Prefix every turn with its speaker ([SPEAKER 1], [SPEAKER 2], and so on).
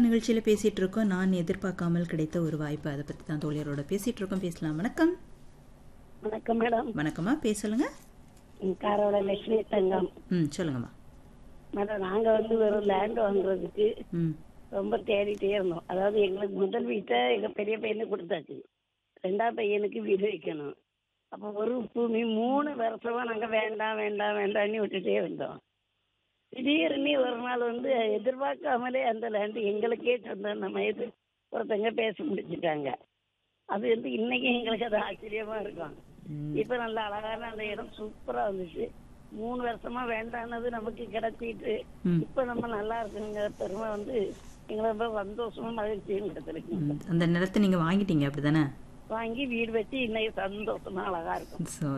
[SPEAKER 1] நிகழ்ச்சியில் பேசிகிட்டு இருக்கோம் நான் எதிர்பார்க்காமல் கிடைத்த ஒரு வாய்ப்பு அதை பற்றி தான் தோழியரோட பேசிகிட்டு இருக்கோம் பேசலாம் வணக்கம்
[SPEAKER 2] வணக்கம் மேடம்
[SPEAKER 1] வணக்கம்மா பேசலுங்க
[SPEAKER 2] காரோட லட்சுமி தங்கம்
[SPEAKER 1] ம் சொல்லுங்கம்மா
[SPEAKER 2] மேடம் நாங்க வந்து வெறும் லேண்ட் வாங்குறதுக்கு
[SPEAKER 1] ம்
[SPEAKER 2] ரொம்ப தேடிட்டே இருந்தோம் அதாவது எங்களுக்கு முதல் வீட்டை எங்க பெரிய பையனுக்கு கொடுத்தாச்சு ரெண்டாவது பையனுக்கு வீடு வைக்கணும் அப்போ ஒரு பூமி மூணு வருஷமா நாங்க வேண்டாம் வேண்டாம் வேண்டாம்னு விட்டுட்டே இருந்தோம் திடீர்னு ஒரு நாள் வந்து எதிர்பார்க்காமலே அந்த லேண்டு எங்களுக்கே சொந்த மாதிரி ஒருத்தங்க பேசி முடிச்சிட்டாங்க அது வந்து இன்னைக்கு எங்களுக்கு அது ஆச்சரியமா இருக்கும்
[SPEAKER 1] ம்.
[SPEAKER 2] இப்ப நல்ல அழகான அந்த இடம் சூப்பரா இருந்துச்சு மூணு வருஷமா வேண்டானது நமக்கு கிடைச்சிட்டு
[SPEAKER 1] ம்.
[SPEAKER 2] இப்ப நம்ம நல்லா இருக்குங்கிற பெருமை வந்து எங்களை ரொம்ப சந்தோஷமா மகிழ்ச்சியும் கிடைச்சிருக்கு
[SPEAKER 1] ம். அந்த நிலத்தை நீங்கள் வாங்கிட்டீங்க அப்படி தானே
[SPEAKER 2] வாங்கி வீடு வச்சு இன்னைக்கு சந்தோஷமா அழகா இருக்கும்
[SPEAKER 1] ஸோ